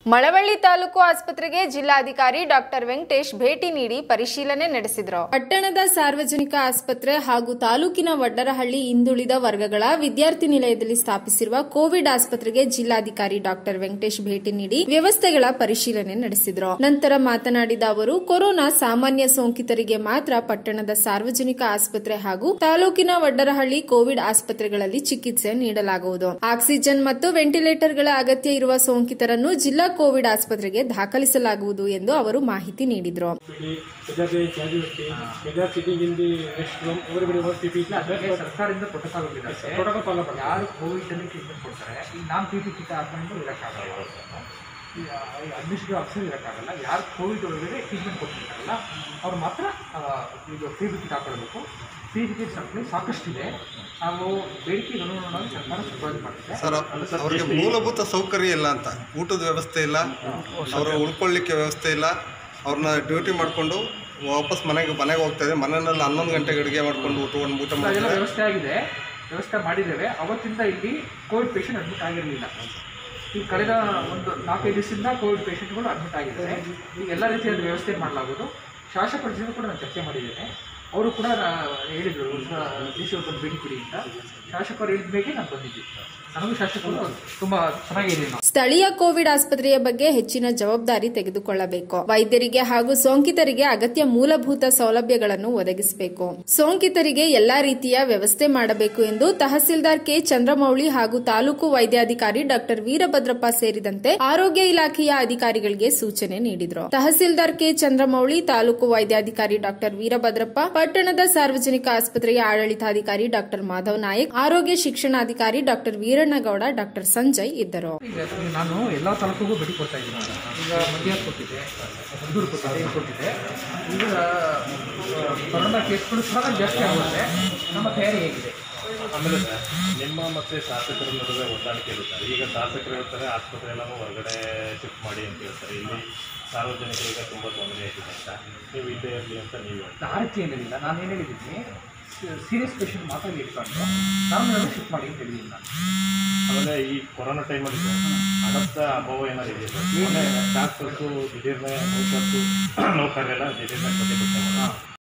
ಮಳವಳ್ಳಿ ತಾಲೂಕು ಆಸ್ಪತ್ರೆಗೆ ಜಿಲ್ಲಾಧಿಕಾರಿ ಡಾಕ್ಟರ್ ವೆಂಕಟೇಶ್ ಭೇಟಿ ನೀಡಿ ಪರಿಶೀಲನೆ ನಡೆಸಿದರು ಪಟ್ಟಣದ ಸಾರ್ವಜನಿಕ ಆಸ್ಪತ್ರೆ ಹಾಗೂ ತಾಲೂಕಿನ ವಡ್ಡರಹಳ್ಳಿ ಹಿಂದುಳಿದ ವರ್ಗಗಳ ವಿದ್ಯಾರ್ಥಿ ನಿಲಯದಲ್ಲಿ ಸ್ಥಾಪಿಸಿರುವ ಕೋವಿಡ್ ಆಸ್ಪತ್ರೆಗೆ ಜಿಲ್ಲಾಧಿಕಾರಿ ಡಾಕ್ಟರ್ ವೆಂಕಟೇಶ್ ಭೇಟಿ ನೀಡಿ ವ್ಯವಸ್ಥೆಗಳ ಪರಿಶೀಲನೆ ನಡೆಸಿದರು ನಂತರ ಮಾತನಾಡಿದ ಅವರು ಕೊರೋನಾ ಸಾಮಾನ್ಯ ಸೋಂಕಿತರಿಗೆ ಮಾತ್ರ ಪಟ್ಟಣದ ಸಾರ್ವಜನಿಕ ಆಸ್ಪತ್ರೆ ಹಾಗೂ ತಾಲೂಕಿನ ವಡ್ಡರಹಳ್ಳಿ ಕೋವಿಡ್ ಆಸ್ಪತ್ರೆಗಳಲ್ಲಿ ಚಿಕಿತ್ಸೆ ನೀಡಲಾಗುವುದು ಆಕ್ಸಿಜನ್ ಮತ್ತು ವೆಂಟಿಲೇಟರ್ಗಳ ಅಗತ್ಯ ಇರುವ ಸೋಂಕಿತರನ್ನು ಜಿಲ್ಲಾ ಕೋವಿಡ್ ಆಸ್ಪತ್ರೆಗೆ ದಾಖಲಿಸಲಾಗುವುದು ಎಂದು ಅವರು ಮಾಹಿತಿ ನೀಡಿದರು P majority casualty major sitting in the rest room everybody work P P ಅದಕ್ಕೆ ಸರ್ಕಾರದಿಂದ ಪ್ರೋಟೋಕಾಲ್ ಇದೆ ಪ್ರೋಟೋಕಾಲ್ ಫಾಲೋ ಮಾಡಿ ಯಾರು ಕೋವಿಡಲ್ಲಿ ಟ್ರೀಟ್ಮೆಂಟ್ ಕೊಡ್ತಾರೆ ಈಗ ನಾನು ಪಿ ಪಿ ಕಿಟ್ ಹಾಕೊಂಡು ಇರೋಕ್ಕಾಗಲ್ಲ ಈಗ ಅಡ್ಮಿನಿಸ್ಟ್ರೇಟಿವ್ ಆಫೀಸರ್ ಇರೋಕ್ಕಾಗಲ್ಲ ಯಾರು ಕೋವಿಡ್ ಒಳಗಡೆ ಟ್ರೀಟ್ಮೆಂಟ್ ಕೊಡ್ತಿರ್ತಾರಲ್ಲ ಅವ್ರು ಮಾತ್ರ ಆ, ಈಗ ಪಿ ಪಿ ಕಿಟ್ ಹಾಕೊಳ್ಬೇಕು ಪಿ ಪಿ ಕಿಟ್ ಸಪ್ಲೈ ಸಾಕಷ್ಟಿದೆ ನಾವು ಬೇಡಿಕೆ ಅನುಗುಣವಾಗಿ ಸರ್ಕಾರ ಸುಧಾರಣೆ ಮಾಡ್ತಿದೆ ಸರ್ ಅವರಿಗೆ ಮೂಲಭೂತ ಸೌಕರ್ಯ ಇಲ್ಲ ಅಂತ ಊಟದ ವ್ಯವಸ್ಥೆ ಇಲ್ಲ ಅವರ ಉಳ್ಕೊಳ್ಳಿಕ್ಕೆ ವ್ಯವಸ್ಥೆ ಇಲ್ಲ ಅವ್ರನ್ನ ಡ್ಯೂಟಿ ಮಾಡಿಕೊಂಡು ವಾಪಸ್ ಮನೆಗೆ ಮನೆಗೆ ಹೋಗ್ತಾ ಇದೆ ಮನೆಯಲ್ಲಿ ಹನ್ನೊಂದು ಗಂಟೆಗೆ ಅಡುಗೆ ಮಾಡ್ಕೊಂಡು ಊಟ ಊಟ ಅದೆಲ್ಲ ಮಾಡ್ತಾರೆ ವ್ಯವಸ್ಥೆ ಆಗಿದೆ ವ್ಯವಸ್ಥೆ ಮಾಡಿದ್ದೇವೆ ಅವತ್ತಿಂದ ಇಲ್ಲಿ ಕೋವಿಡ್ ಪೇಷಂಟ್ ಅಡ್ಮಿಟ್ ಆಗಿರಲಿಲ್ಲ ಈ ಕಳೆದ ಒಂದು ನಾಲ್ಕೈದು ದಿವಸದಿಂದ ಕೋವಿಡ್ ಪೇಷಂಟ್ಗಳು ಅಡ್ಮಿಟ್ ಆಗಿದ್ದಾರೆ ಈಗ ಎಲ್ಲ ರೀತಿಯಾದ ವ್ಯವಸ್ಥೆ ಮಾಡಲಾಗೋದು ಶಾಸಕರ ಜೊತೆ ಕೂಡ ನಾನು ಚರ್ಚೆ ಮಾಡಿದ್ದೇನೆ ಅವರು ಕೂಡ ನಾ- ಹೇಳಿದರು ಡಿ ಸಿ ಅವ್ರ ಭೇಟಿ ಕೊಡಿ ಅಂತ ಶಾಸಕರು ಹೇಳಿದ ಮೇಲೆ ನಾನು ಬಂದಿದ್ದೆ ನನಗೂ ಶಾಸಕರು ತುಂಬ ಚೆನ್ನಾಗಿದೆ ನಾವು ಸ್ಥಳೀಯ ಕೋವಿಡ್ ಆಸ್ಪತ್ರೆಯ ಬಗ್ಗೆ ಹೆಚ್ಚಿನ ಜವಾಬ್ದಾರಿ ತೆಗೆದುಕೊಳ್ಳಬೇಕು ವೈದ್ಯರಿಗೆ ಹಾಗೂ ಸೋಂಕಿತರಿಗೆ ಅಗತ್ಯ ಮೂಲಭೂತ ಸೌಲಭ್ಯಗಳನ್ನು ಒದಗಿಸಬೇಕು ಸೋಂಕಿತರಿಗೆ ಎಲ್ಲಾ ರೀತಿಯ ವ್ಯವಸ್ಥೆ ಮಾಡಬೇಕು ಎಂದು ತಹಸೀಲ್ದಾರ್ ಕೆ ಚಂದ್ರಮೌಳಿ ಹಾಗೂ ತಾಲೂಕು ವೈದ್ಯಾಧಿಕಾರಿ ಡಾಕ್ಟರ್ ವೀರಭದ್ರಪ್ಪ ಸೇರಿದಂತೆ ಆರೋಗ್ಯ ಇಲಾಖೆಯ ಅಧಿಕಾರಿಗಳಿಗೆ ಸೂಚನೆ ನೀಡಿದರು ತಹಸೀಲ್ದಾರ್ ಕೆ ಚಂದ್ರಮೌಳಿ ತಾಲೂಕು ವೈದ್ಯಾಧಿಕಾರಿ ಡಾಕ್ಟರ್ ವೀರಭದ್ರಪ್ಪ ಪಟ್ಟಣದ ಸಾರ್ವಜನಿಕ ಆಸ್ಪತ್ರೆಯ ಆಡಳಿತಾಧಿಕಾರಿ ಡಾಕ್ಟರ್ ಮಾಧವ್ ನಾಯಕ್ ಆರೋಗ್ಯ ಶಿಕ್ಷಣಾಧಿಕಾರಿ ಡಾಕ್ಟರ್ ವೀರಣ್ಣಗೌಡ ಡಾಕ್ಟರ್ ಸಂಜಯ್ ಇದ್ದರು ಈಗ ನಾನು ಎಲ್ಲ ತಾಲೂಕಿಗೂ ಭೇಟಿ ಕೊಡ್ತಾ ಇದ್ದೀನಿ ಈಗ ಮಂಡ್ಯ ಕೊಟ್ಟಿದ್ದೆ ಮಂದೂರು ಕೊಟ್ಟಿದ್ದೆ ಇಲ್ಲಿ ಕೊಟ್ಟಿದ್ದೆ ಈಗ ಆ, ಕೊರೋನಾ ಕೇಸ್ಗಳು ಸಹ ಜಾಸ್ತಿ ಆಗುತ್ತೆ ನಮ್ಮ ತಯಾರಿ ಹೇಗಿದೆ ಆಮೇಲೆ ಸರ್ ನಿಮ್ಮ ಮತ್ತು ಶಾಸಕರ ನಡುವೆ ಹೊಂದಾಣಿಕೆ ಇರುತ್ತೆ ಈಗ ಶಾಸಕರು ಹೇಳ್ತಾರೆ ಆಸ್ಪತ್ರೆ ಎಲ್ಲನೂ ಹೊರಗಡೆ ಶಿಫ್ಟ್ ಮಾಡಿ ಅಂತ ಹೇಳ್ತಾರೆ ಇಲ್ಲಿ ಸಾರ್ವಜನಿಕರಿಗೆ ತುಂಬ ತೊಂದರೆ ಆಗಿದೆ ಅಂತ ನೀವು ಇಲ್ಲೇ ಇರಲಿ ಅಂತ ನೀವು ಹೇಳ್ತಾರೆ ಆ ರೀತಿ ಏನಿಲ್ಲ ನಾನು ಏನು ಹೇಳಿದ್ದೀನಿ ಸೀರಿಯಸ್ ಪೇಷಂಟ್ ಮಾತ್ರ ಇಲ್ಲಿ ಇಟ್ಕೊಂಡು ನಾರ್ಮಲ್ ಶಿಫ್ಟ್ ಮಾಡಿ ಅಂತ ಹೇಳಿದ್ದೀನಿ ನಾನು ಆಮೇಲೆ ಈ ಕೊರೋನಾ ಟೈಮಲ್ಲಿ ಹಣದ ಅಭಾವ ಏನಾದ್ರು ಇದೆ ಸರ್ ಮೊನ್ನೆ ಡಾಕ್ಟರ್ಸು ದಿಢೀರ್ನೆ ನೌಕರ್ಸು ನೌಕರರೆಲ್ಲ ದಿಢೀರ್ನೆ ಪ್ರತಿಭಟನೆ ಮಾಡಿದ್ರು